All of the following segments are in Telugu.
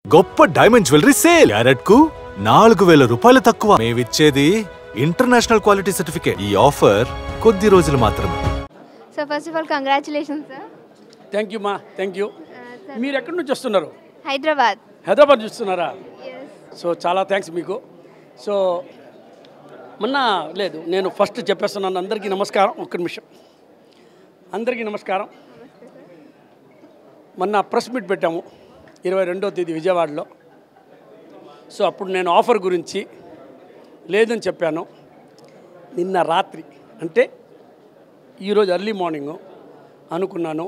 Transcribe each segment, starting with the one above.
గొప్ప డైమండ్ జ్యువెలరీ సేల్ క్యారెట్ కు నాలుగు వేల రూపాయలు తక్కువ మేమిచ్చేది ఇంటర్నేషనల్ క్వాలిటీ సర్టిఫికేట్ ఈ ఆఫర్ కొద్ది రోజులు మాత్రమే so first of all congratulation sir thank you మా థ్యాంక్ యూ మీరు ఎక్కడి నుంచి వస్తున్నారు హైదరాబాద్ హైదరాబాద్ చూస్తున్నారా సో చాలా థ్యాంక్స్ మీకు సో మొన్న లేదు నేను ఫస్ట్ చెప్పేస్తున్నాను అందరికీ నమస్కారం ఒక్క నిమిషం అందరికీ నమస్కారం మొన్న ప్రెస్ మీట్ పెట్టాము ఇరవై రెండో తేదీ విజయవాడలో సో అప్పుడు నేను ఆఫర్ గురించి లేదని చెప్పాను నిన్న రాత్రి అంటే ఈరోజు ఎర్లీ మార్నింగ్ అనుకున్నాను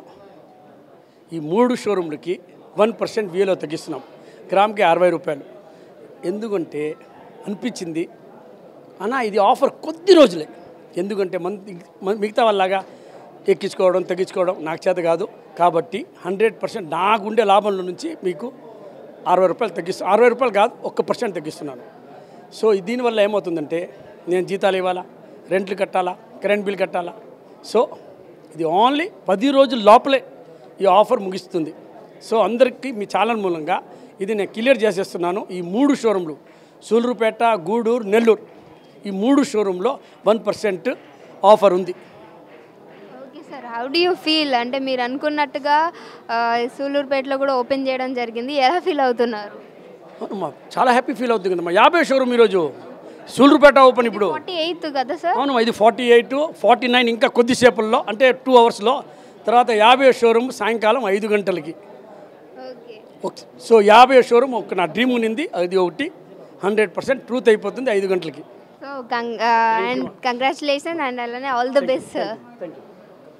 ఈ మూడు షోరూమ్లకి వన్ పర్సెంట్ వీలో తగ్గిస్తున్నాం గ్రామ్కి అరవై రూపాయలు ఎందుకంటే అనిపించింది అన్నా ఇది ఆఫర్ కొద్ది రోజులే ఎందుకంటే మన మన మిగతా వాళ్ళలాగా ఎక్కించుకోవడం తగ్గించుకోవడం నాకు చేత కాదు కాబట్టి హండ్రెడ్ పర్సెంట్ నాకుండే లాభంలో నుంచి మీకు అరవై రూపాయలు తగ్గిస్తు అరవై రూపాయలు కాదు ఒక్క పర్సెంట్ తగ్గిస్తున్నాను సో దీనివల్ల ఏమవుతుందంటే నేను జీతాలు ఇవ్వాలా రెంట్లు కట్టాలా కరెంట్ బిల్ కట్టాలా సో ఇది ఓన్లీ పది రోజుల లోపలే ఈ ఆఫర్ ముగిస్తుంది సో అందరికీ మీ ఛానల్ మూలంగా ఇది నేను క్లియర్ చేసేస్తున్నాను ఈ మూడు షోరూమ్లు సూలూరుపేట గూడూరు నెల్లూరు ఈ మూడు షోరూంలో వన్ పర్సెంట్ ఆఫర్ ఉంది okay sir how do you feel అంటే మీరు అనుకున్నట్టుగా ఆ, సూలూరుపేటలో కూడా ఓపెన్ చేయడం జరిగింది ఎలా ఫీల్ అవుతున్నారు అవునమ్మా చాలా హ్యాపీ ఫీల్ అవుతుంది కదమ్మా యాభై షోరూమ్ ఈరోజు సూలూరుపేట ఓపెన్ ఇప్పుడు ఫార్టీ ఎయిత్ కదా సార్ అవును ఇది ఫార్టీ ఎయిట్ ఫార్టీ నైన్ ఇంకా కొద్దిసేపుల్లో అంటే టూ అవర్స్లో తర్వాత యాభై షోరూమ్ సాయంకాలం ఐదు గంటలకి ఓకే ఒక- సో యాభై షోరూమ్ ఒక నా డ్రీమ్ ఉన్నింది అది ఒకటి హండ్రెడ్ పర్సెంట్ ట్రూత్ అయిపోతుంది ఐదు గంటలకి సో అండ్ కంగ్రాచులేషన్ అండ్ అలానే all the best sir thank you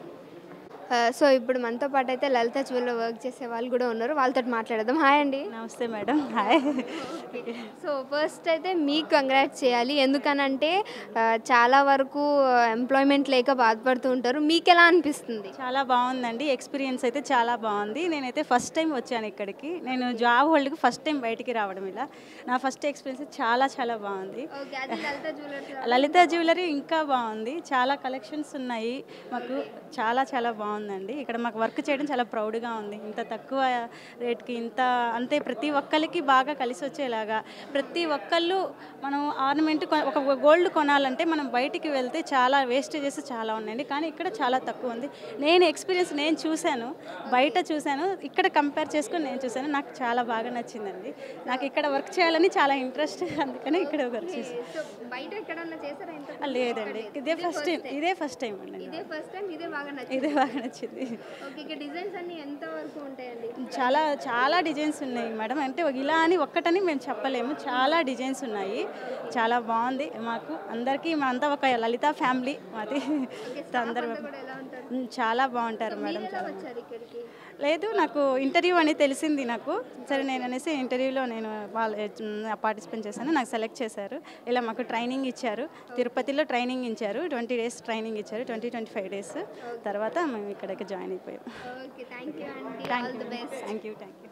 so ఇప్పుడు మనతో పాటు అయితే లలిత జ్యువెల్లో వర్క్ చేసే వాళ్ళు కూడా ఉన్నారు వాళ్ళతో మాట్లాడదాం హాయ్ అండి నమస్తే మేడం హాయ్ సో ఫస్ట్ అయితే మీకు కంగ్రాట్ చేయాలి ఎందుకనంటే ఆ, చాలా వరకు ఎంప్లాయ్మెంట్ లేక బాధపడుతూ ఉంటారు మీకు ఎలా అనిపిస్తుంది చాలా బాగుందండి ఎక్స్పీరియన్స్ అయితే చాలా బాగుంది నేనైతే ఫస్ట్ టైం వచ్చాను ఇక్కడికి నేను జాబ్ హోల్డ్కి ఫస్ట్ టైం బయటికి రావడం ఇలా నా ఫస్ట్ ఎక్స్పీరియన్స్ చాలా చాలా బాగుంది ఓకే అది లలిత జ్యువెలర్స్ లలిత జ్యువెలరీ ఇంకా బాగుంది చాలా కలెక్షన్స్ ఉన్నాయి మాకు చాలా చాలా బాగుందండి ఇక్కడ మాకు వర్క్ చేయడం చాలా ప్రౌడ్గా ఉంది ఇంత తక్కువ రేట్కి ఇంత అంతే ప్రతి ఒక్కరికి బాగా కలిసి వచ్చేలాగా ప్రతి ఒక్కళ్ళు మనం ఆర్నమెంట్ ఒక గోల్డ్ కొనాలంటే మనం బయటికి వెళ్తే చాలా వేస్టేజెస్ చాలా ఉన్నాయండి కానీ ఇక్కడ చాలా తక్కువ ఉంది నేను ఎక్స్పీరియన్స్ నేను చూశాను బయట చూశాను ఇక్కడ కంపేర్ చేసుకొని నేను చూశాను నాకు చాలా బాగా నచ్చిందండి నాకు ఇక్కడ వర్క్ చేయాలని చాలా ఇంట్రెస్ట్ అందుకని ఇక్కడ వర్క్ చేశాను సో బయట ఎక్కడన్నా చేశారా ఇంత ఆ, లేదండి ఇదే ఫస్ట్ టైం ఇదే ఫస్ట్ టైం అండి ఇదే ఫస్ట్ టైం ఇదే బాగా నచ్చింది ఇదే బాగా నచ్చింది ఓకే ఇక డిజైన్స్ అన్ని ఎంత వరకు ఉంటాయండి చాలా చాలా డిజైన్స్ ఉన్నాయి మేడం అంటే ఇలా అని ఒక్కటని మేము చెప్పలేము చాలా డిజైన్స్ ఉన్నాయి చాలా బాగుంది మాకు అందరికీ మా అంతా ఒక లలిత ఫ్యామిలీ మాది అందరూ కూడా ఎలా ఉంటారు ఉమ్, చాలా బాగుంటారు మేడం ఎలా వచ్చారు ఇక్కడికి లేదు నాకు ఇంటర్వ్యూ అని తెలిసింది నాకు సరే నేను అనేసి ఇంటర్వ్యూలో నేను వాళ్ళ పార్టిసిపేట్ చేశాను నాకు సెలెక్ట్ చేశారు ఇలా మాకు ట్రైనింగ్ ఇచ్చారు తిరుపతిలో ట్రైనింగ్ ఇచ్చారు ట్వంటీ డేస్ ట్రైనింగ్ ఇచ్చారు ట్వంటీ ట్వంటీ ఫైవ్ డేస్ తర్వాత మేము ఇక్కడికి జాయిన్ అయిపోయాం ఓకే థ్యాంక్ యూ అండి all thank the you best thank you thank you